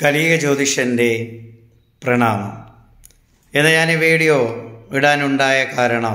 കലിക ജ്യോതിഷൻ്റെ പ്രണാമം എന്ന് ഞാൻ ഈ വീഡിയോ ഇടാനുണ്ടായ കാരണം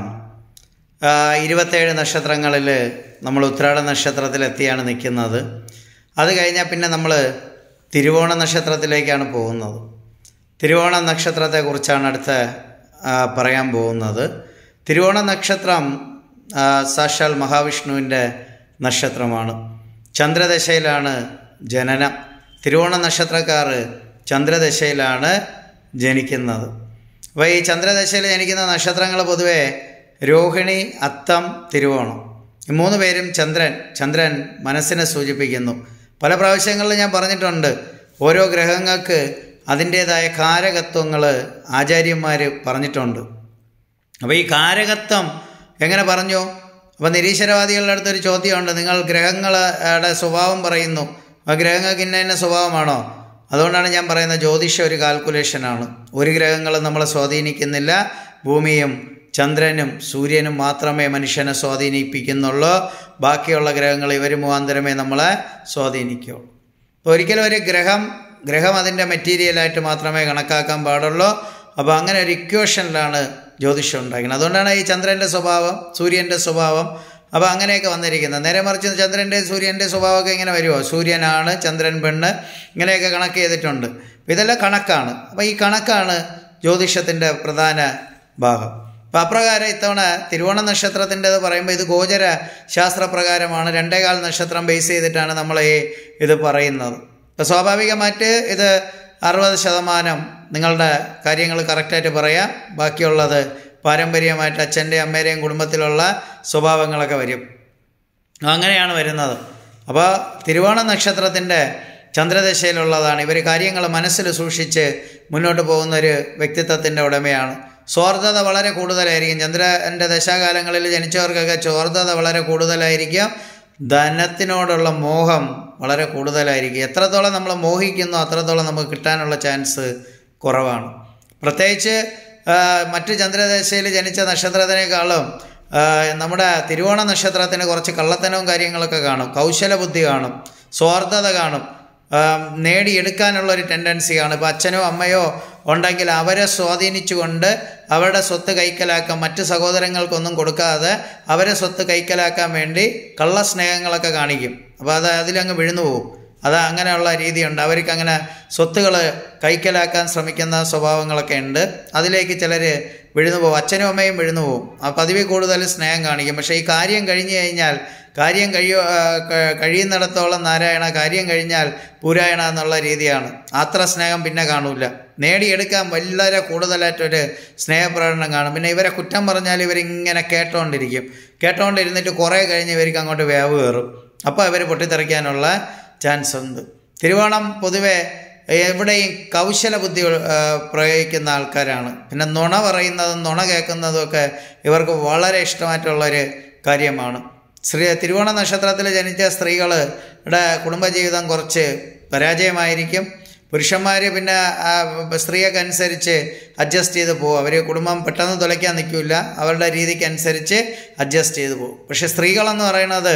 ആ, ഇരുപത്തേഴ് നക്ഷത്രങ്ങളിൽ നമ്മൾ ഉത്രാട നക്ഷത്രത്തിലെത്തിയാണ് നിൽക്കുന്നത് അത് കഴിഞ്ഞാൽ പിന്നെ നമ്മൾ തിരുവോണ നക്ഷത്രത്തിലേക്കാണ് പോകുന്നത് തിരുവോണ നക്ഷത്രത്തെക്കുറിച്ചാണ് അടുത്ത ആ, പറയാൻ പോകുന്നത് തിരുവോണ നക്ഷത്രം ആ, സാക്ഷാൽ മഹാവിഷ്ണുവിൻ്റെ നക്ഷത്രമാണ് ചന്ദ്രദശയിലാണ് ജനനം തിരുവോണ നക്ഷത്രക്കാർ ചന്ദ്രദശയിലാണ് ജനിക്കുന്നത് അപ്പോൾ ഈ ചന്ദ്രദശയിൽ ജനിക്കുന്ന നക്ഷത്രങ്ങൾ പൊതുവെ രോഹിണി അത്തം തിരുവോണം ഈ മൂന്ന് പേരും ചന്ദ്രൻ ചന്ദ്രൻ മനസ്സിനെ സൂചിപ്പിക്കുന്നു പല പ്രാവശ്യങ്ങളിൽ ഞാൻ പറഞ്ഞിട്ടുണ്ട് ഓരോ ഗ്രഹങ്ങൾക്ക് അതിൻ്റേതായ കാരകത്വങ്ങൾ ആചാര്യന്മാർ പറഞ്ഞിട്ടുണ്ട് അപ്പോൾ ഈ കാരകത്വം എങ്ങനെ പറഞ്ഞു അപ്പോൾ നിരീശ്വരവാദികളുടെ അടുത്തൊരു ചോദ്യമുണ്ട് നിങ്ങൾ ഗ്രഹങ്ങളുടെ സ്വഭാവം പറയുന്നു ആ ഗ്രഹങ്ങൾക്ക് ഇന്ന ഇന്ന സ്വഭാവമാണോ അതുകൊണ്ടാണ് ഞാൻ പറയുന്നത് ജ്യോതിഷം ഒരു കാൽക്കുലേഷനാണ് ഒരു ഗ്രഹങ്ങളും നമ്മളെ സ്വാധീനിക്കുന്നില്ല ഭൂമിയും ചന്ദ്രനും സൂര്യനും മാത്രമേ മനുഷ്യനെ സ്വാധീനിപ്പിക്കുന്നുള്ളൂ ബാക്കിയുള്ള ഗ്രഹങ്ങൾ ഇവർ മുഖാന്തരമേ നമ്മളെ സ്വാധീനിക്കുകയുള്ളൂ അപ്പോൾ ഒരിക്കലും ഒരു ഗ്രഹം ഗ്രഹം അതിൻ്റെ മെറ്റീരിയലായിട്ട് മാത്രമേ കണക്കാക്കാൻ പാടുള്ളൂ അപ്പോൾ അങ്ങനെ ഒരു ഇക്വേഷനിലാണ് ജ്യോതിഷം ഉണ്ടാക്കുന്നത് അതുകൊണ്ടാണ് ഈ ചന്ദ്രൻ്റെ സ്വഭാവം സൂര്യൻ്റെ സ്വഭാവം അപ്പോൾ അങ്ങനെയൊക്കെ വന്നിരിക്കുന്നത് നേരെ മറിച്ച് ചന്ദ്രൻ്റെ സൂര്യൻ്റെ സ്വഭാവമൊക്കെ ഇങ്ങനെ വരുമോ സൂര്യനാണ് ചന്ദ്രൻ പെണ്ണ് ഇങ്ങനെയൊക്കെ കണക്ക് ചെയ്തിട്ടുണ്ട് അപ്പോൾ ഇതെല്ലാം കണക്കാണ് അപ്പോൾ ഈ കണക്കാണ് ജ്യോതിഷത്തിൻ്റെ പ്രധാന ഭാഗം അപ്പോൾ അപ്രകാരം ഇത്തവണ തിരുവോണ നക്ഷത്രത്തിൻ്റെത് പറയുമ്പോൾ ഇത് ഗോചര ശാസ്ത്രപ്രകാരമാണ് രണ്ടേകാൽ നക്ഷത്രം ബേസ് ചെയ്തിട്ടാണ് നമ്മൾ ഈ ഇത് പറയുന്നത് അപ്പോൾ സ്വാഭാവികമായിട്ട് ഇത് അറുപത് ശതമാനം നിങ്ങളുടെ കാര്യങ്ങൾ കറക്റ്റായിട്ട് പറയാം ബാക്കിയുള്ളത് പാരമ്പര്യമായിട്ട് അച്ഛൻ്റെയും അമ്മയുടെയും കുടുംബത്തിലുള്ള സ്വഭാവങ്ങളൊക്കെ വരും അങ്ങനെയാണ് വരുന്നത് അപ്പോൾ തിരുവോണ നക്ഷത്രത്തിൻ്റെ ചന്ദ്രദശയിലുള്ളതാണ് ഇവർ കാര്യങ്ങൾ മനസ്സിൽ സൂക്ഷിച്ച് മുന്നോട്ട് പോകുന്ന ഒരു വ്യക്തിത്വത്തിൻ്റെ ഉടമയാണ് സ്വാർത്ഥത വളരെ കൂടുതലായിരിക്കും ചന്ദ്രൻ്റെ ദശാകാലങ്ങളിൽ ജനിച്ചവർക്കൊക്കെ സ്വാർത്ഥത വളരെ കൂടുതലായിരിക്കും ധനത്തിനോടുള്ള മോഹം വളരെ കൂടുതലായിരിക്കും എത്രത്തോളം നമ്മൾ മോഹിക്കുന്നോ അത്രത്തോളം നമുക്ക് കിട്ടാനുള്ള ചാൻസ് കുറവാണ് പ്രത്യേകിച്ച് ആ, മറ്റ് ചന്ദ്രദശയിൽ ജനിച്ച നക്ഷത്രത്തിനേക്കാളും ആ, നമ്മുടെ തിരുവോണ നക്ഷത്രത്തിന് കുറച്ച് കള്ളത്തനവും കാര്യങ്ങളൊക്കെ കാണും കൗശല ബുദ്ധി കാണും സ്വാർത്ഥത കാണും ആ, നേടിയെടുക്കാനുള്ള ഒരു ടെൻഡൻസി കാണും ഇപ്പോൾ അച്ഛനോ അമ്മയോ ഉണ്ടെങ്കിൽ അവരെ സ്വാധീനിച്ചുകൊണ്ട് അവരുടെ സ്വത്ത് കൈക്കലാക്കാൻ മറ്റ് സഹോദരങ്ങൾക്കൊന്നും കൊടുക്കാതെ അവരെ സ്വത്ത് കൈക്കലാക്കാൻ വേണ്ടി കള്ളസ്നേഹങ്ങളൊക്കെ കാണിക്കും അപ്പോൾ അത് അതിലങ്ങ് വിഴുന്നു പോകും അത് അങ്ങനെയുള്ള രീതിയുണ്ട് അവർക്ക് അങ്ങനെ സ്വത്തുകൾ കൈക്കലാക്കാൻ ശ്രമിക്കുന്ന സ്വഭാവങ്ങളൊക്കെ ഉണ്ട് അതിലേക്ക് ചിലർ വിഴുന്നു പോകും അച്ഛനും അമ്മയും വിഴുന്നു പോകും ആ പതിവിൽ കൂടുതൽ സ്നേഹം കാണിക്കും പക്ഷേ ഈ കാര്യം കഴിഞ്ഞു കഴിഞ്ഞാൽ കാര്യം കഴിയോ ആ, ക- കഴിയുന്നിടത്തോളം നാരായണ കാര്യം കഴിഞ്ഞാൽ പൂരായണ എന്നുള്ള രീതിയാണ് അത്ര സ്നേഹം പിന്നെ കാണൂല നേടിയെടുക്കാൻ വളരെ കൂടുതലായിട്ടൊരു സ്നേഹപ്രകടനം കാണും പിന്നെ ഇവരെ കുറ്റം പറഞ്ഞാൽ ഇവരിങ്ങനെ കേട്ടോണ്ടിരിക്കും കേട്ടോണ്ടിരുന്നിട്ട് കുറേ കഴിഞ്ഞ് ഇവർക്ക് അങ്ങോട്ട് വേവ് കയറും അപ്പോൾ ഇവർ പൊട്ടിത്തെറിക്കാനുള്ള ചാൻസ് ഉണ്ട് തിരുവോണം പൊതുവെ എവിടെയും കൗശല ബുദ്ധി ആ, പ്രയോഗിക്കുന്ന ആൾക്കാരാണ് പിന്നെ നുണ പറയുന്നതും നുണ കേൾക്കുന്നതും ഒക്കെ ഇവർക്ക് വളരെ ഇഷ്ടമായിട്ടുള്ളൊരു കാര്യമാണ് സ്ത്രീ തിരുവോണ നക്ഷത്രത്തിൽ ജനിച്ച സ്ത്രീകളുടെ കുടുംബജീവിതം കുറച്ച് പരാജയമായിരിക്കും പുരുഷന്മാർ പിന്നെ ആ, സ്ത്രീയൊക്കെ അനുസരിച്ച് അഡ്ജസ്റ്റ് ചെയ്ത് പോകും അവർ കുടുംബം പെട്ടെന്ന് തുലയ്ക്കാൻ നിൽക്കില്ല അവരുടെ രീതിക്ക് അനുസരിച്ച് അഡ്ജസ്റ്റ് ചെയ്ത് പോകും പക്ഷേ സ്ത്രീകളെന്ന് പറയുന്നത്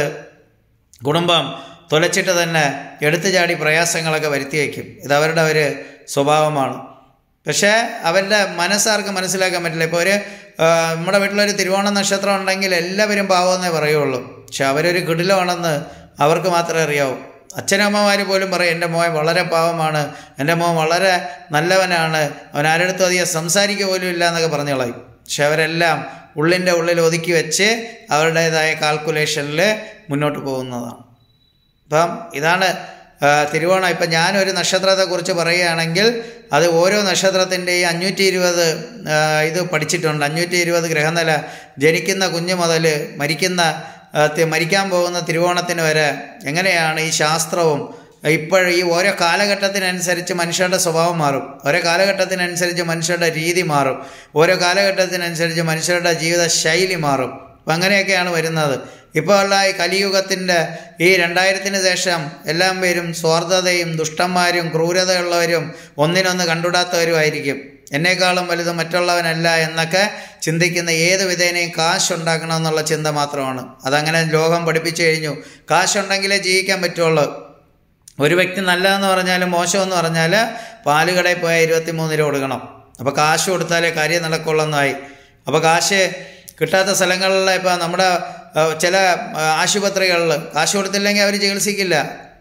കുടുംബം തുലച്ചിട്ട് തന്നെ എടുത്തു ചാടി പ്രയാസങ്ങളൊക്കെ വരുത്തി വയ്ക്കും ഇത് അവരുടെ ഒരു സ്വഭാവമാണ് പക്ഷേ അവരുടെ മനസ്സാർക്ക് മനസ്സിലാക്കാൻ പറ്റില്ല ഇപ്പോൾ ഒരു ആ, നമ്മുടെ വീട്ടിലൊരു തിരുവോണ നക്ഷത്രം ഉണ്ടെങ്കിൽ എല്ലാവരും പാവമെന്നേ പറയുള്ളൂ പക്ഷെ അവരൊരു കിടിലമാണെന്ന് അവർക്ക് മാത്രമേ അറിയാവൂ അച്ഛനമ്മമാർ പോലും പറയും എൻ്റെ മോൻ വളരെ പാവമാണ് എൻ്റെ മോൻ വളരെ നല്ലവനാണ് അവൻ ആരെടുത്തും അധികം സംസാരിക്കുക പോലും ഇല്ല എന്നൊക്കെ പറഞ്ഞു കളയും പക്ഷെ അവരെല്ലാം ഉള്ളിൻ്റെ ഉള്ളിൽ ഒതുക്കി വെച്ച് അവരുടേതായ കാൽക്കുലേഷനിൽ മുന്നോട്ട് പോകുന്നതാണ് അപ്പം ഇതാണ് ആ, തിരുവോണം ഇപ്പം ഞാനൊരു നക്ഷത്രത്തെക്കുറിച്ച് പറയുകയാണെങ്കിൽ അത് ഓരോ നക്ഷത്രത്തിൻ്റെയും അഞ്ഞൂറ്റി ഇരുപത് ഇത് പഠിച്ചിട്ടുണ്ട് അഞ്ഞൂറ്റി ഇരുപത് ഗ്രഹനില ജനിക്കുന്ന കുഞ്ഞു മുതൽ മരിക്കുന്ന ആ, തി- മരിക്കാൻ പോകുന്ന തിരുവോണത്തിന് വരെ എങ്ങനെയാണ് ഈ ശാസ്ത്രവും ഇപ്പോൾ ഈ ഓരോ കാലഘട്ടത്തിനനുസരിച്ച് മനുഷ്യരുടെ സ്വഭാവം മാറും ഓരോ കാലഘട്ടത്തിനനുസരിച്ച് മനുഷ്യരുടെ രീതി മാറും ഓരോ കാലഘട്ടത്തിനനുസരിച്ച് മനുഷ്യരുടെ ജീവിത ശൈലി മാറും അപ്പം അങ്ങനെയൊക്കെയാണ് വരുന്നത് ഇപ്പോൾ ഉള്ള ഈ കലിയുഗത്തിൻ്റെ ഈ രണ്ടായിരത്തിന് ശേഷം എല്ലാം പേരും സ്വാർത്ഥതയും ദുഷ്ടന്മാരും ക്രൂരതയുള്ളവരും ഒന്നിനൊന്ന് കണ്ടുടാത്തവരുമായിരിക്കും എന്നെക്കാളും വലുത് മറ്റുള്ളവനല്ല എന്നൊക്കെ ചിന്തിക്കുന്ന ഏത് വിധേനയും കാശുണ്ടാക്കണം എന്നുള്ള ചിന്ത മാത്രമാണ് അതങ്ങനെ ലോകം പഠിപ്പിച്ചു കഴിഞ്ഞു കാശുണ്ടെങ്കിലേ ജീവിക്കാൻ പറ്റുള്ളൂ ഒരു വ്യക്തി നല്ലതെന്ന് പറഞ്ഞാൽ മോശമെന്ന് പറഞ്ഞാൽ പാല് കടയിൽ പോയാൽ ഇരുപത്തി മൂന്ന് രൂപ കൊടുക്കണം അപ്പോൾ കാശ് കൊടുത്താലേ കാര്യം നടക്കുള്ളെന്നായി അപ്പോൾ കാശ് കിട്ടാത്ത സ്ഥലങ്ങളിൽ ഇപ്പോൾ നമ്മുടെ ആ, ചില ആശുപത്രികളിൽ കാശ് കൊടുത്തില്ലെങ്കിൽ അവർ ചികിത്സിക്കില്ല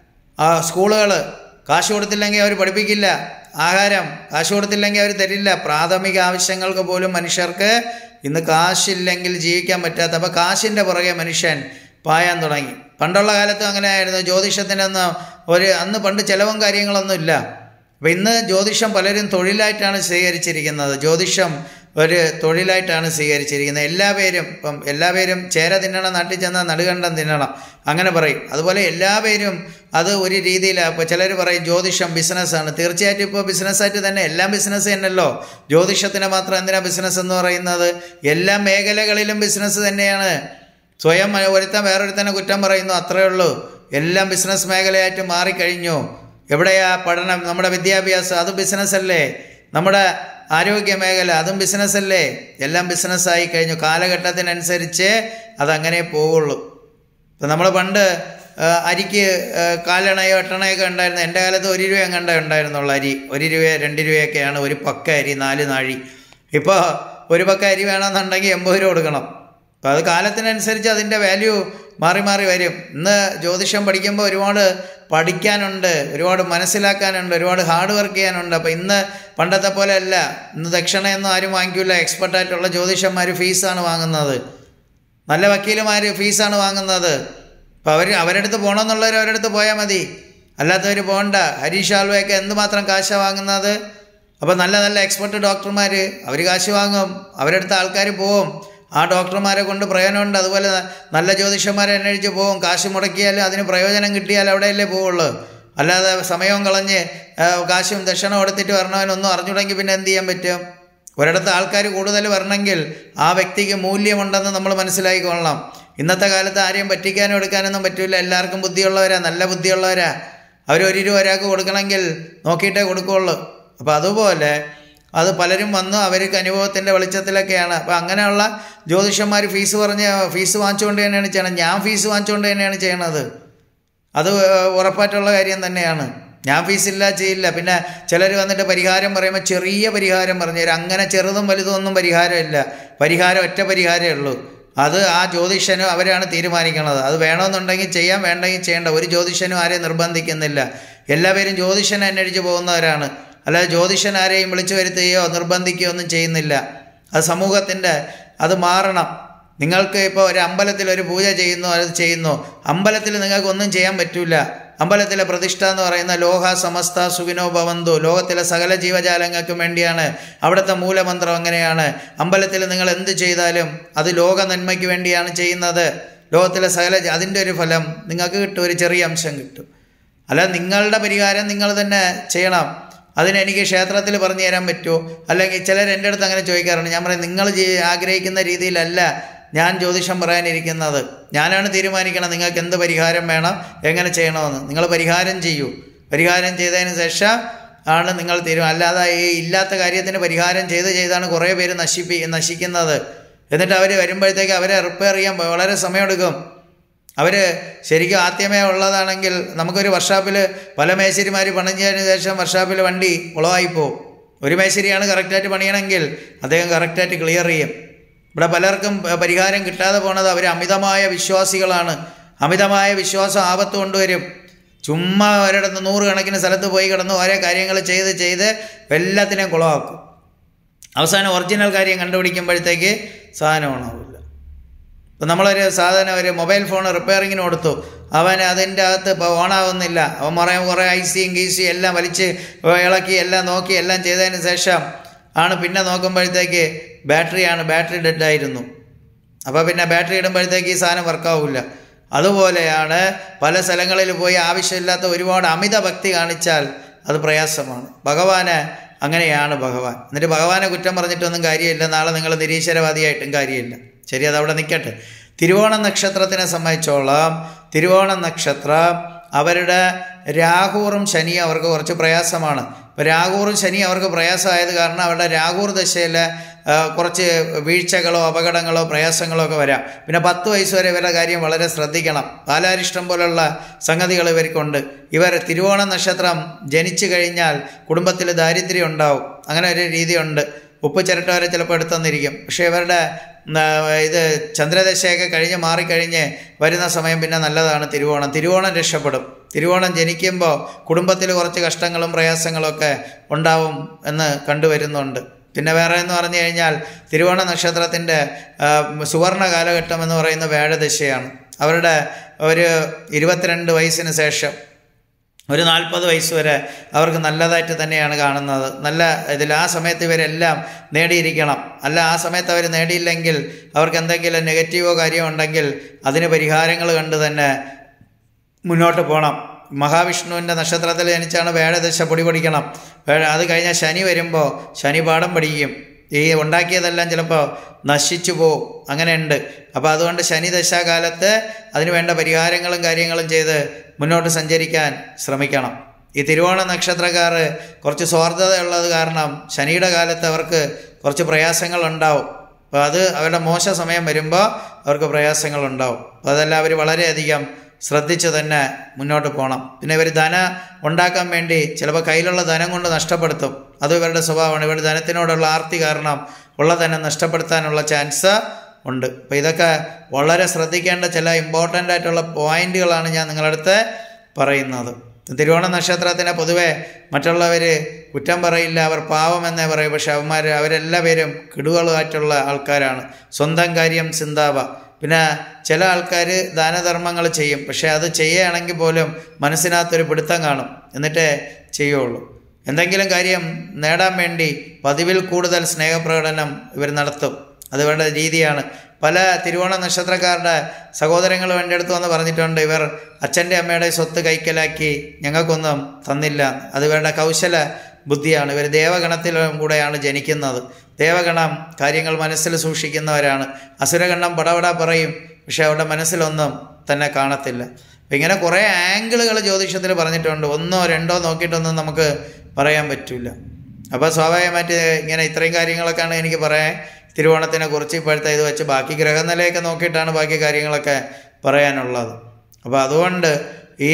ആ സ്കൂളുകൾ കാശ് കൊടുത്തില്ലെങ്കിൽ അവർ പഠിപ്പിക്കില്ല ആഹാരം കാശ് കൊടുത്തില്ലെങ്കിൽ അവർ തരില്ല പ്രാഥമിക ആവശ്യങ്ങൾക്ക് പോലും മനുഷ്യർക്ക് ഇന്ന് കാശില്ലെങ്കിൽ ജീവിക്കാൻ പറ്റാത്ത അപ്പോൾ കാശിൻ്റെ പുറകെ മനുഷ്യൻ പായാൻ തുടങ്ങി പണ്ടുള്ള കാലത്തും അങ്ങനെയായിരുന്നു ജ്യോതിഷത്തിനൊന്നും ഒരു അന്ന് പണ്ട് ചിലവും കാര്യങ്ങളൊന്നും ഇല്ല അപ്പം ഇന്ന് ജ്യോതിഷം പലരും തൊഴിലായിട്ടാണ് സ്വീകരിച്ചിരിക്കുന്നത് ജ്യോതിഷം ഒരു തൊഴിലായിട്ടാണ് സ്വീകരിച്ചിരിക്കുന്നത് എല്ലാ പേരും ഇപ്പം എല്ലാ പേരും ചേര തിന്നണം നാട്ടിൽ ചെന്നാൽ നടുകണ്ടം തിന്നണം അങ്ങനെ പറയും അതുപോലെ എല്ലാ പേരും അത് ഒരു രീതിയിലാണ് ഇപ്പോൾ ചിലർ പറയും ജ്യോതിഷം ബിസിനസ്സാണ് തീർച്ചയായിട്ടും ഇപ്പോൾ ബിസിനസ്സായിട്ട് തന്നെ എല്ലാം ബിസിനസ് തന്നെയല്ലോ ജ്യോതിഷത്തിന് മാത്രം എന്തിനാ ബിസിനസ് എന്ന് പറയുന്നത് എല്ലാ മേഖലകളിലും ബിസിനസ് തന്നെയാണ് സ്വയം ഒരുത്തൻ വേറൊരുത്തനെ കുറ്റം പറയുന്നു അത്രയേ ഉള്ളൂ എല്ലാം ബിസിനസ് മേഖലയായിട്ട് മാറിക്കഴിഞ്ഞു എവിടെയാ പഠനം നമ്മുടെ വിദ്യാഭ്യാസം അത് ബിസിനസ്സല്ലേ നമ്മുടെ ആരോഗ്യ മേഖല അതും ബിസിനസ്സല്ലേ എല്ലാം ബിസിനസ്സായി കഴിഞ്ഞു കാലഘട്ടത്തിനനുസരിച്ച് അതങ്ങനെ പോവുള്ളൂ ഇപ്പം നമ്മൾ പണ്ട് ആ, അരിക്ക് ആ, കാലെണ്ണയോ എട്ടെണ്ണയൊക്കെ ഉണ്ടായിരുന്നു എൻ്റെ കാലത്ത് ഒരു രൂപ എങ്ങാണ്ടേ ഉണ്ടായിരുന്നുള്ളൂ അരി ഒരു രൂപ രണ്ട് രൂപയൊക്കെയാണ് ഒരു പക്ക അരി നാല് നാഴി ഇപ്പോൾ ഒരു പക്ക അരി വേണമെന്നുണ്ടെങ്കിൽ എൺപത് രൂപ കൊടുക്കണം അപ്പോൾ അത് കാലത്തിനനുസരിച്ച് അതിൻ്റെ വാല്യൂ മാറി മാറി വരും ഇന്ന് ജ്യോതിഷം പഠിക്കുമ്പോൾ ഒരുപാട് പഠിക്കാനുണ്ട് ഒരുപാട് മനസ്സിലാക്കാനുണ്ട് ഒരുപാട് ഹാർഡ് വർക്ക് ചെയ്യാനുണ്ട് അപ്പോൾ ഇന്ന് പണ്ടത്തെ പോലെ അല്ല ഇന്ന് ദക്ഷിണയൊന്നും ആരും വാങ്ങിക്കില്ല എക്സ്പെർട്ടായിട്ടുള്ള ജ്യോതിഷന്മാർ ഫീസാണ് വാങ്ങുന്നത് നല്ല വക്കീലുമാർ ഫീസാണ് വാങ്ങുന്നത് അപ്പോൾ അവർ അവരുടെ അടുത്ത് പോകണമെന്നുള്ളവർ അവരുടെ അടുത്ത് പോയാൽ മതി അല്ലാത്തവർ പോകണ്ട ഹരീഷ് ആൽവയൊക്കെ എന്തുമാത്രം കാശാണ് വാങ്ങുന്നത് അപ്പോൾ നല്ല നല്ല എക്സ്പെർട്ട് ഡോക്ടർമാർ അവർ കാശ് വാങ്ങും അവരുടെ അടുത്ത് ആൾക്കാർ പോവും ആ ഡോക്ടർമാരെ കൊണ്ട് പ്രയോജനമുണ്ട് അതുപോലെ നല്ല ജ്യോതിഷന്മാരെ അന്വേഷിച്ച് പോവും കാശ് മുടക്കിയാലും അതിന് പ്രയോജനം കിട്ടിയാൽ അവിടെയല്ലേ പോവുള്ളൂ അല്ലാതെ സമയവും കളഞ്ഞ് ആ, കാശും ദക്ഷിണ കൊടുത്തിട്ട് വരണവനൊന്നും അറിഞ്ഞുടങ്ങി പിന്നെ എന്ത് ചെയ്യാൻ പറ്റും ഒരിടത്ത് ആൾക്കാർ കൂടുതൽ വരണമെങ്കിൽ ആ വ്യക്തിക്ക് മൂല്യമുണ്ടെന്ന് നമ്മൾ മനസ്സിലാക്കിക്കൊള്ളണം ഇന്നത്തെ കാലത്ത് ആരെയും പറ്റിക്കാനും എടുക്കാനൊന്നും പറ്റില്ല എല്ലാവർക്കും ബുദ്ധിയുള്ളവരാ നല്ല ബുദ്ധിയുള്ളവരാ അവർ ഒരു രൂപ ഒരാൾക്ക് കൊടുക്കണമെങ്കിൽ നോക്കിയിട്ടേ കൊടുക്കുകയുള്ളൂ അപ്പോൾ അതുപോലെ അത് പലരും വന്നു അവർക്ക് അനുഭവത്തിൻ്റെ വെളിച്ചത്തിലൊക്കെയാണ് അപ്പോൾ അങ്ങനെയുള്ള ജ്യോതിഷന്മാർ ഫീസ് പറഞ്ഞ് ഫീസ് വാങ്ങിച്ചുകൊണ്ട് തന്നെയാണ് ചെയ്യണത് ഞാൻ ഫീസ് വാങ്ങിച്ചുകൊണ്ട് തന്നെയാണ് ചെയ്യണത് അത് ഉറപ്പായിട്ടുള്ള കാര്യം തന്നെയാണ് ഞാൻ ഫീസില്ല ചെയ്യില്ല പിന്നെ ചിലർ വന്നിട്ട് പരിഹാരം പറയുമ്പോൾ ചെറിയ പരിഹാരം പറഞ്ഞു തരും അങ്ങനെ ചെറുതും വലുതും ഒന്നും പരിഹാരമില്ല പരിഹാരം ഒറ്റ പരിഹാരമേ ഉള്ളൂ അത് ആ ജ്യോതിഷനും അവരാണ് തീരുമാനിക്കുന്നത് അത് വേണമെന്നുണ്ടെങ്കിൽ ചെയ്യാം വേണ്ടെങ്കിൽ ചെയ്യേണ്ട ഒരു ജ്യോതിഷനും ആരെയും നിർബന്ധിക്കുന്നില്ല എല്ലാവരും ജ്യോതിഷനെ അന്വേഷിച്ച് പോകുന്നവരാണ് അല്ലാതെ ജ്യോതിഷൻ ആരെയും വിളിച്ചു വരുത്തുകയോ നിർബന്ധിക്കുകയോ ഒന്നും ചെയ്യുന്നില്ല അത് സമൂഹത്തിൻ്റെ അത് മാറണം നിങ്ങൾക്ക് ഇപ്പോൾ ഒരു അമ്പലത്തിൽ ഒരു പൂജ ചെയ്യുന്നു അത് ചെയ്യുന്നു അമ്പലത്തിൽ നിങ്ങൾക്ക് ഒന്നും ചെയ്യാൻ പറ്റില്ല അമ്പലത്തിലെ പ്രതിഷ്ഠ എന്ന് പറയുന്ന ലോഹ സമസ്ത സുഖിനോ ഭവന്തു ലോകത്തിലെ സകല ജീവജാലങ്ങൾക്കും വേണ്ടിയാണ് അവിടുത്തെ മൂലമന്ത്രം അങ്ങനെയാണ് അമ്പലത്തിൽ നിങ്ങൾ എന്ത് ചെയ്താലും അത് ലോക നന്മയ്ക്ക് വേണ്ടിയാണ് ചെയ്യുന്നത് ലോകത്തിലെ സകല ജ- അതിൻ്റെ ഒരു ഫലം നിങ്ങൾക്ക് കിട്ടും ഒരു ചെറിയ അംശം കിട്ടും അല്ല നിങ്ങളുടെ പരിഹാരം നിങ്ങൾ തന്നെ ചെയ്യണം അതിന് എനിക്ക് ക്ഷേത്രത്തിൽ പറഞ്ഞു തരാൻ പറ്റുമോ അല്ലെങ്കിൽ ചിലർ എൻ്റെ അടുത്ത് അങ്ങനെ ചോദിക്കാറുണ്ട് ഞാൻ പറയും നിങ്ങൾ ചെയ്- ആഗ്രഹിക്കുന്ന രീതിയിലല്ല ഞാൻ ജ്യോതിഷം പറയാനിരിക്കുന്നത് ഞാനാണ് തീരുമാനിക്കണം നിങ്ങൾക്ക് എന്ത് പരിഹാരം വേണം എങ്ങനെ ചെയ്യണമെന്ന് നിങ്ങൾ പരിഹാരം ചെയ്യൂ പരിഹാരം ചെയ്തതിന് ശേഷം ആണ് നിങ്ങൾ തീരുമാനം അല്ലാതെ ഈ ഇല്ലാത്ത കാര്യത്തിന് പരിഹാരം ചെയ്ത് ചെയ്താണ് കുറേ പേര് നശിപ്പി നശിക്കുന്നത് എന്നിട്ട് അവർ വരുമ്പോഴത്തേക്ക് അവരെ റിപ്പയർ ചെയ്യാൻ വളരെ സമയമെടുക്കും അവർ ശരിക്കും ആദ്യമേ ഉള്ളതാണെങ്കിൽ നമുക്കൊരു വർഷാപ്പിൽ പല മേശരിമാർ പണിഞ്ഞതിന് ശേഷം വർഷാപ്പിൽ വണ്ടി കുളമായിപ്പോവും ഒരു മേശരിയാണ് കറക്റ്റായിട്ട് പണിയണമെങ്കിൽ അദ്ദേഹം കറക്റ്റായിട്ട് ക്ലിയർ ചെയ്യും ഇവിടെ പലർക്കും പ- പരിഹാരം കിട്ടാതെ പോണത് അവർ അമിതമായ വിശ്വാസികളാണ് അമിതമായ വിശ്വാസം ആപത്ത് കൊണ്ടുവരും ചുമ്മാ ഒരിടത്ത് നൂറുകണക്കിന് സ്ഥലത്ത് പോയി കിടന്ന് ഓരോ കാര്യങ്ങൾ ചെയ്ത് ചെയ്ത് എല്ലാത്തിനെയും കുളമാക്കും അവസാനം ഒറിജിനൽ കാര്യം കണ്ടുപിടിക്കുമ്പോഴത്തേക്ക് സാധനം ഓണാവില്ല ഇപ്പം നമ്മളൊരു സാധനം ഒരു മൊബൈൽ ഫോൺ റിപ്പയറിങ്ങിന് കൊടുത്തു അവൻ അതിൻ്റെ അകത്ത് ഇപ്പോൾ ഓണാവുന്നില്ല അവൻ കുറേ കുറേ ഐസിയും ഗീസിയും എല്ലാം വലിച്ച് ഇളക്കി എല്ലാം നോക്കി എല്ലാം ചെയ്തതിന് ശേഷം ആണ് പിന്നെ നോക്കുമ്പോഴത്തേക്ക് ബാറ്ററിയാണ് ബാറ്ററി ഡെഡായിരുന്നു അപ്പോൾ പിന്നെ ബാറ്ററി ഇടുമ്പോഴത്തേക്ക് ഈ സാധനം വർക്കാവില്ല അതുപോലെയാണ് പല സ്ഥലങ്ങളിൽ പോയി ആവശ്യമില്ലാത്ത ഒരുപാട് അമിത ഭക്തി കാണിച്ചാൽ അത് പ്രയാസമാണ് ഭഗവാന് അങ്ങനെയാണ് ഭഗവാൻ എന്നിട്ട് ഭഗവാനെ കുറ്റം പറഞ്ഞിട്ടൊന്നും കാര്യമില്ല നാളെ നിങ്ങൾ നിരീശ്വരവാദിയായിട്ടും കാര്യമില്ല ശരി അതവിടെ നിൽക്കട്ടെ തിരുവോണ നക്ഷത്രത്തിനെ സംബന്ധിച്ചോളം തിരുവോണ നക്ഷത്രം അവരുടെ രാഹൂറും ശനിയും അവർക്ക് കുറച്ച് പ്രയാസമാണ് ഇപ്പോൾ രാഹൂറും ശനി അവർക്ക് പ്രയാസമായത് കാരണം അവരുടെ രാഹൂർ ദശയിൽ ആ, കുറച്ച് വീഴ്ചകളോ അപകടങ്ങളോ പ്രയാസങ്ങളോ ഒക്കെ വരാം പിന്നെ പത്ത് വയസ്സ് വരെ ഇവരുടെ കാര്യം വളരെ ശ്രദ്ധിക്കണം ബാലാരിഷ്ടം പോലുള്ള സംഗതികൾ ഇവർക്കുണ്ട് ഇവർ തിരുവോണ നക്ഷത്രം ജനിച്ചു കഴിഞ്ഞാൽ കുടുംബത്തിൽ ദാരിദ്ര്യം ഉണ്ടാവും അങ്ങനെ ഒരു രീതിയുണ്ട് ഉപ്പ് ചിരട്ട വരെ ചിലപ്പോൾ എടുത്തെന്നിരിക്കും പക്ഷേ ഇവരുടെ ഉം, ആ, ഇത് ചന്ദ്രദശയൊക്കെ കഴിഞ്ഞ് മാറിക്കഴിഞ്ഞ് വരുന്ന സമയം പിന്നെ നല്ലതാണ് തിരുവോണം തിരുവോണം രക്ഷപ്പെടും തിരുവോണം ജനിക്കുമ്പോൾ കുടുംബത്തിൽ കുറച്ച് കഷ്ടങ്ങളും പ്രയാസങ്ങളും ഒക്കെ ഉണ്ടാവും എന്ന് കണ്ടുവരുന്നുണ്ട് പിന്നെ വേറെ എന്ന് പറഞ്ഞു കഴിഞ്ഞാൽ തിരുവോണ നക്ഷത്രത്തിൻ്റെ ആ, സുവർണ കാലഘട്ടം എന്ന് പറയുന്ന വ്യാഴദശയാണ് അവരുടെ ഒരു ഇരുപത്തിരണ്ട് വയസ്സിന് ശേഷം ഒരു നാൽപ്പത് വയസ്സ് വരെ അവർക്ക് നല്ലതായിട്ട് തന്നെയാണ് കാണുന്നത് നല്ല ഇതിൽ ആ സമയത്ത് ഇവരെല്ലാം നേടിയിരിക്കണം അല്ല ആ സമയത്ത് അവർ നേടിയില്ലെങ്കിൽ അവർക്ക് എന്തെങ്കിലും നെഗറ്റീവോ കാര്യമോ ഉണ്ടെങ്കിൽ അതിന് പരിഹാരങ്ങൾ കണ്ട് തന്നെ മുന്നോട്ട് പോകണം മഹാവിഷ്ണുവിൻ്റെ നക്ഷത്രത്തിൽ ജനിച്ചാണ് വേഴദശ പൊടി പൊടിക്കണം വേഴ അത് കഴിഞ്ഞാൽ ശനി വരുമ്പോൾ ശനി പാഠം പഠിക്കും ഈ ഉണ്ടാക്കിയതെല്ലാം ചിലപ്പോൾ നശിച്ചു പോവും അങ്ങനെയുണ്ട് അപ്പോൾ അതുകൊണ്ട് ശനി ദശാകാലത്ത് അതിന് വേണ്ട പരിഹാരങ്ങളും കാര്യങ്ങളും ചെയ്ത് മുന്നോട്ട് സഞ്ചരിക്കാൻ ശ്രമിക്കണം ഈ തിരുവോണ നക്ഷത്രക്കാർ കുറച്ച് സ്വാർത്ഥതയുള്ളത് കാരണം ശനിയുടെ കാലത്ത് അവർക്ക് കുറച്ച് പ്രയാസങ്ങളുണ്ടാവും അപ്പോൾ അത് അവരുടെ മോശ സമയം വരുമ്പോൾ അവർക്ക് പ്രയാസങ്ങളുണ്ടാവും അപ്പോൾ അതെല്ലാം അവർ വളരെയധികം ശ്രദ്ധിച്ച് തന്നെ മുന്നോട്ട് പോകണം പിന്നെ ഇവർ ധന ഉണ്ടാക്കാൻ വേണ്ടി ചിലപ്പോൾ കയ്യിലുള്ള ധനം കൊണ്ട് നഷ്ടപ്പെടുത്തും അത് ഇവരുടെ സ്വഭാവമാണ് ഇവർ ധനത്തിനോടുള്ള ആർത്തി കാരണം ഉള്ള ധനം നഷ്ടപ്പെടുത്താനുള്ള ചാൻസ് ഉണ്ട് അപ്പോൾ ഇതൊക്കെ വളരെ ശ്രദ്ധിക്കേണ്ട ചില ഇമ്പോർട്ടൻ്റ് ആയിട്ടുള്ള പോയിന്റുകളാണ് ഞാൻ നിങ്ങളടുത്ത് പറയുന്നത് തിരുവോണ നക്ഷത്രത്തിനെ പൊതുവെ മറ്റുള്ളവർ കുറ്റം പറയില്ല അവർ പാവമെന്നേ പറയും പക്ഷെ അവന്മാർ അവരെല്ലാ പേരും കിടുകളുമായിട്ടുള്ള ആൾക്കാരാണ് സ്വന്തം കാര്യം ചിന്താവ പിന്നെ ചില ആൾക്കാർ ദാനധർമ്മങ്ങൾ ചെയ്യും പക്ഷെ അത് ചെയ്യുകയാണെങ്കിൽ പോലും മനസ്സിനകത്തൊരു പിടുത്തം കാണും എന്നിട്ടേ ചെയ്യുള്ളൂ എന്തെങ്കിലും കാര്യം നേടാൻ വേണ്ടി പതിവിൽ കൂടുതൽ സ്നേഹപ്രകടനം ഇവർ നടത്തും അത് ഇവരുടെ രീതിയാണ് പല തിരുവോണ നക്ഷത്രക്കാരുടെ സഹോദരങ്ങൾ എൻ്റെ അടുത്ത് വന്ന് പറഞ്ഞിട്ടുണ്ട് ഇവർ അച്ഛൻ്റെ അമ്മയുടെ സ്വത്ത് കൈക്കലാക്കി ഞങ്ങൾക്കൊന്നും തന്നില്ല അത് ഇവരുടെ കൗശല ബുദ്ധിയാണ് ഇവർ ദേവഗണത്തിലും കൂടെയാണ് ജനിക്കുന്നത് ദേവഗണം കാര്യങ്ങൾ മനസ്സിൽ സൂക്ഷിക്കുന്നവരാണ് അസുരഗണം പടപട പറയും പക്ഷെ അവരുടെ മനസ്സിലൊന്നും തന്നെ കാണത്തില്ല അപ്പം ഇങ്ങനെ കുറേ ആംഗിളുകൾ ജ്യോതിഷത്തിൽ പറഞ്ഞിട്ടുണ്ട് ഒന്നോ രണ്ടോ നോക്കിയിട്ടൊന്നും നമുക്ക് പറയാൻ പറ്റില്ല അപ്പോൾ സ്വാഭാവികമായിട്ട് ഇങ്ങനെ ഇത്രയും കാര്യങ്ങളൊക്കെയാണ് എനിക്ക് പറയാൻ തിരുവോണത്തിനെ കുറിച്ച് ഇപ്പോഴത്തെ ഇത് വെച്ച് ബാക്കി ഗ്രഹനിലയൊക്കെ നോക്കിയിട്ടാണ് ബാക്കി കാര്യങ്ങളൊക്കെ പറയാനുള്ളത് അപ്പോൾ അതുകൊണ്ട് ഈ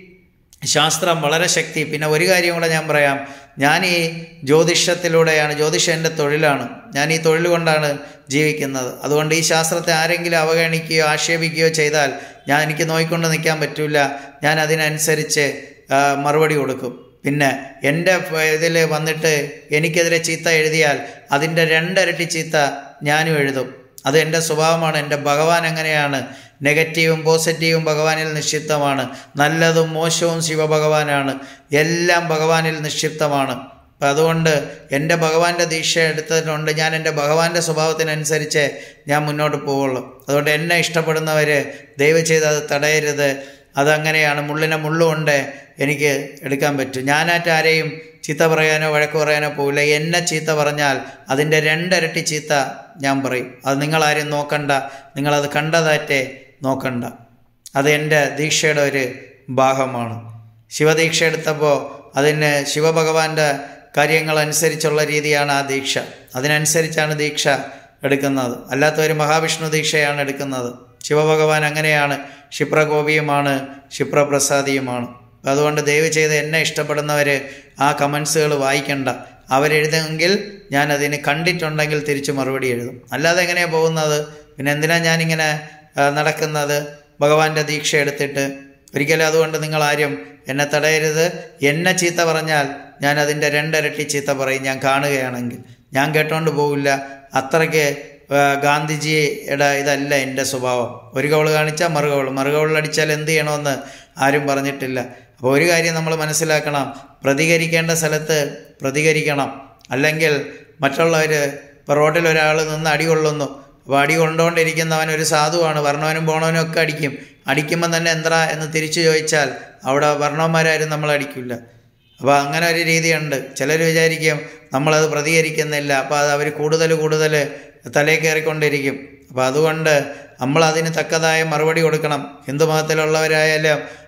ശാസ്ത്രം വളരെ ശക്തി പിന്നെ ഒരു കാര്യം കൂടെ ഞാൻ പറയാം ഞാൻ ഈ ജ്യോതിഷത്തിലൂടെയാണ് ജ്യോതിഷം എൻ്റെ തൊഴിലാണ് ഞാൻ ഈ തൊഴിൽ കൊണ്ടാണ് ജീവിക്കുന്നത് അതുകൊണ്ട് ഈ ശാസ്ത്രത്തെ ആരെങ്കിലും അവഗണിക്കുകയോ ആക്ഷേപിക്കുകയോ ചെയ്താൽ ഞാൻ എനിക്ക് നോയിക്കൊണ്ട് നിൽക്കാൻ പറ്റില്ല ഞാൻ അതിനനുസരിച്ച് ആ, മറുപടി കൊടുക്കും പിന്നെ എൻ്റെ ഇതിൽ വന്നിട്ട് എനിക്കെതിരെ ചീത്ത എഴുതിയാൽ അതിൻ്റെ രണ്ടരട്ടി ചീത്ത ഞാനും എഴുതും അത് എൻ്റെ സ്വഭാവമാണ് എൻ്റെ ഭഗവാൻ അങ്ങനെയാണ് നെഗറ്റീവും പോസിറ്റീവും ഭഗവാനിൽ നിക്ഷിപ്തമാണ് നല്ലതും മോശവും ശിവഭഗവാനാണ് എല്ലാം ഭഗവാനിൽ നിക്ഷിപ്തമാണ് അപ്പം അതുകൊണ്ട് എൻ്റെ ഭഗവാന്റെ ദീക്ഷ എടുത്തതിനുണ്ട് ഞാൻ എൻ്റെ ഭഗവാന്റെ സ്വഭാവത്തിനനുസരിച്ച് ഞാൻ മുന്നോട്ട് പോവുള്ളൂ അതുകൊണ്ട് എന്നെ ഇഷ്ടപ്പെടുന്നവർ ദയവ് ചെയ്ത് അത് തടയരുത് അതങ്ങനെയാണ് മുള്ളിനെ മുള്ളുകൊണ്ട് എനിക്ക് എടുക്കാൻ പറ്റും ഞാനായിട്ട് ആരെയും ചീത്ത പറയാനോ വഴക്ക് പറയാനോ പോവില്ല എന്നെ ചീത്ത പറഞ്ഞാൽ അതിൻ്റെ രണ്ടരട്ടി ചീത്ത ഞാൻ പറയും അത് നിങ്ങളാരും നോക്കണ്ട നിങ്ങളത് കണ്ടതാറ്റേ നോക്കണ്ട അത് എൻ്റെ ദീക്ഷയുടെ ഒരു ഭാഗമാണ് ശിവദീക്ഷ എടുത്തപ്പോൾ അതിന് ശിവഭഗവാന്റെ കാര്യങ്ങൾ അനുസരിച്ചുള്ള രീതിയാണ് ആ ദീക്ഷ അതിനനുസരിച്ചാണ് ദീക്ഷ എടുക്കുന്നത് അല്ലാത്തവർ മഹാവിഷ്ണു ദീക്ഷയാണ് എടുക്കുന്നത് ശിവഭഗവാൻ അങ്ങനെയാണ് ക്ഷിപ്രകോപിയുമാണ് ക്ഷിപ്രപ്രസാദിയുമാണ് അതുകൊണ്ട് ദയവ് ചെയ്ത് എന്നെ ഇഷ്ടപ്പെടുന്നവർ ആ കമൻസുകൾ വായിക്കണ്ട അവരെഴുതെങ്കിൽ ഞാൻ അതിന് കണ്ടിട്ടുണ്ടെങ്കിൽ തിരിച്ച് മറുപടി എഴുതും അല്ലാതെ എങ്ങനെയാണ് പോകുന്നത് പിന്നെ എന്തിനാ ഞാനിങ്ങനെ ആ, നടക്കുന്നത് ഭഗവാന്റെ ദീക്ഷ എടുത്തിട്ട് ഒരിക്കലും അതുകൊണ്ട് നിങ്ങൾ ആരും എന്നെ തടയരുത് എന്നെ ചീത്ത പറഞ്ഞാൽ ഞാൻ അതിൻ്റെ രണ്ടരട്ടി ചീത്ത പറയും ഞാൻ കാണുകയാണെങ്കിൽ ഞാൻ കേട്ടോണ്ട് പോകില്ല അത്രയ്ക്ക് ആ, ഗാന്ധിജിയുടെ ഇതല്ല എൻ്റെ സ്വഭാവം ഒരു കവള് കാണിച്ചാൽ മറുകവൾ മറുകവളിലടിച്ചാൽ എന്ത് ചെയ്യണമെന്ന് ആരും പറഞ്ഞിട്ടില്ല അപ്പോൾ ഒരു കാര്യം നമ്മൾ മനസ്സിലാക്കണം പ്രതികരിക്കേണ്ട സ്ഥലത്ത് പ്രതികരിക്കണം അല്ലെങ്കിൽ മറ്റുള്ളവർ ഇപ്പോൾ റോഡിൽ ഒരാൾ നിന്ന് അടി കൊള്ളുന്നു അപ്പോൾ അടി കൊണ്ടുകൊണ്ടിരിക്കുന്നവൻ ഒരു സാധുവാണ് വർണ്ണവനും പോണവനും ഒക്കെ അടിക്കും അടിക്കുമ്പോൾ തന്നെ എന്താ എന്ന് തിരിച്ചു ചോദിച്ചാൽ അവിടെ വർണ്ണവന്മാരാരും നമ്മൾ അടിക്കില്ല അപ്പോൾ അങ്ങനെ ഒരു രീതിയുണ്ട് ചിലർ വിചാരിക്കും നമ്മളത് പ്രതികരിക്കുന്നില്ല അപ്പോൾ അത് അവർ കൂടുതൽ കൂടുതൽ തലയിൽ കയറിക്കൊണ്ടിരിക്കും അപ്പോൾ അതുകൊണ്ട് നമ്മൾ അതിന് തക്കതായ മറുപടി കൊടുക്കണം ഹിന്ദു മതത്തിലുള്ളവരായാലും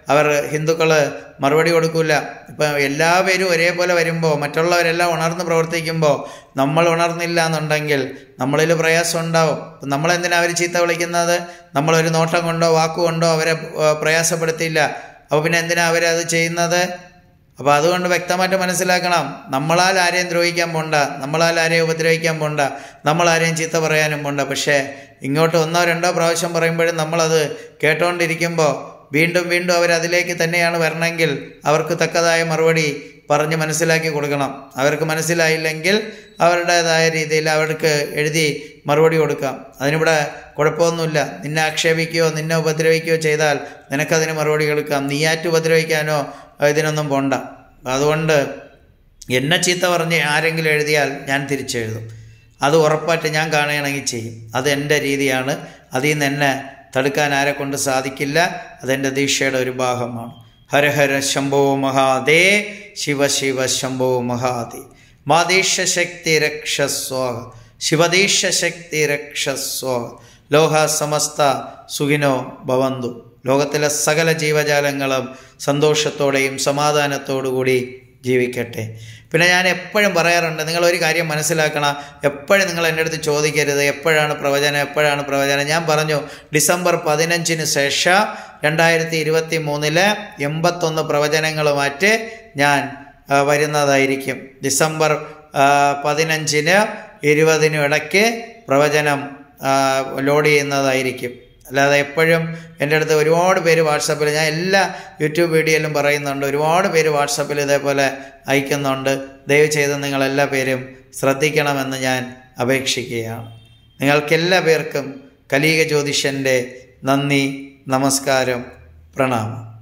അവർ ഹിന്ദുക്കൾ മറുപടി കൊടുക്കില്ല ഇപ്പം എല്ലാവരും ഒരേപോലെ വരുമ്പോൾ മറ്റുള്ളവരെല്ലാം ഉണർന്ന് പ്രവർത്തിക്കുമ്പോൾ നമ്മൾ ഉണർന്നില്ല എന്നുണ്ടെങ്കിൽ നമ്മളിൽ പ്രയാസം ഉണ്ടാവും ഇപ്പം നമ്മളെന്തിനാ അവർ ചീത്ത വിളിക്കുന്നത് നമ്മളൊരു നോട്ടം കൊണ്ടോ വാക്കുകൊണ്ടോ അവരെ ഏഹ്, പ്രയാസപ്പെടുത്തിയില്ല അപ്പോൾ പിന്നെ എന്തിനാ അവരത് ചെയ്യുന്നത് അപ്പോൾ അതുകൊണ്ട് വ്യക്തമായിട്ട് മനസ്സിലാക്കണം നമ്മളാൽ ആരെയും ദ്രോഹിക്കാൻ പോണ്ട നമ്മളാൽ ആരെയും ഉപദ്രവിക്കാൻ പോണ്ട നമ്മൾ ആരെയും ചീത്ത പറയാനും പോണ്ട പക്ഷേ ഇങ്ങോട്ട് ഒന്നോ രണ്ടോ പ്രാവശ്യം പറയുമ്പോഴും നമ്മളത് കേട്ടോണ്ടിരിക്കുമ്പോൾ വീണ്ടും വീണ്ടും അവരതിലേക്ക് തന്നെയാണ് വരണമെങ്കിൽ അവർക്ക് തക്കതായ മറുപടി പറഞ്ഞ് മനസ്സിലാക്കി കൊടുക്കണം അവർക്ക് മനസ്സിലായില്ലെങ്കിൽ അവരുടേതായ രീതിയിൽ അവർക്ക് എഴുതി മറുപടി കൊടുക്കാം അതിനിവിടെ കുഴപ്പമൊന്നുമില്ല നിന്നെ ആക്ഷേപിക്കുകയോ നിന്നെ ഉപദ്രവിക്കുകയോ ചെയ്താൽ നിനക്കതിന് മറുപടി കൊടുക്കാം നീയാറ്റ് ഉപദ്രവിക്കാനോ ഇതിനൊന്നും പോണ്ട അതുകൊണ്ട് എന്നെ ചീത്ത പറഞ്ഞ് ആരെങ്കിലും എഴുതിയാൽ ഞാൻ തിരിച്ചെഴുതും അത് ഉറപ്പായിട്ട് ഞാൻ കാണുകയാണെങ്കിൽ ചെയ്യും അത് എൻ്റെ രീതിയാണ് അതിൽ നിന്ന് എന്നെ തടുക്കാൻ ആരെ കൊണ്ട് സാധിക്കില്ല അതെൻ്റെ ദീക്ഷയുടെ ഒരു ഭാഗമാണ് ഹരഹര ശംഭോ മഹാദേ ശിവ ശിവ ശംഭോ മഹാദേ മാതീശ ശക്തി രക്ഷസ്വാഹ ശിവദീശ ശക്തി രക്ഷസ്വാഹ ലോക സമസ്ത സുഖിനോ ഭവന്തു ലോകത്തിലെ സകല ജീവജാലങ്ങളും സന്തോഷത്തോടെയും സമാധാനത്തോടുകൂടി ജീവിക്കട്ടെ പിന്നെ ഞാൻ എപ്പോഴും പറയാറുണ്ട് നിങ്ങൾ ഒരു കാര്യം മനസ്സിലാക്കണം എപ്പോഴും നിങ്ങൾ എൻ്റെ അടുത്ത് ചോദിക്കരുത് എപ്പോഴാണ് പ്രവചനം എപ്പോഴാണ് പ്രവചനം ഞാൻ പറഞ്ഞു ഡിസംബർ പതിനഞ്ചിന് ശേഷം രണ്ടായിരത്തി ഇരുപത്തി മൂന്നിലെ എൺപത്തൊന്ന് പ്രവചനങ്ങളുമായിട്ട് ഞാൻ ആ, വരുന്നതായിരിക്കും ഡിസംബർ ആ, പതിനഞ്ചിന് ഇരുപതിനും ഇടയ്ക്ക് പ്രവചനം ആ, ലോഡ് ചെയ്യുന്നതായിരിക്കും അല്ലാതെ എപ്പോഴും എൻ്റെ അടുത്ത് ഒരുപാട് പേര് വാട്സപ്പിൽ ഞാൻ എല്ലാ യൂട്യൂബ് വീഡിയോയിലും പറയുന്നുണ്ട് ഒരുപാട് പേര് വാട്സപ്പിൽ ഇതേപോലെ അയക്കുന്നുണ്ട് ദയവ് ചെയ്ത് നിങ്ങളെല്ലാ പേരും ശ്രദ്ധിക്കണമെന്ന് ഞാൻ അപേക്ഷിക്കുകയാണ് നിങ്ങൾക്കെല്ലാ പേർക്കും കലീക ജ്യോതിഷൻ്റെ നന്ദി നമസ്കാരം പ്രണാമം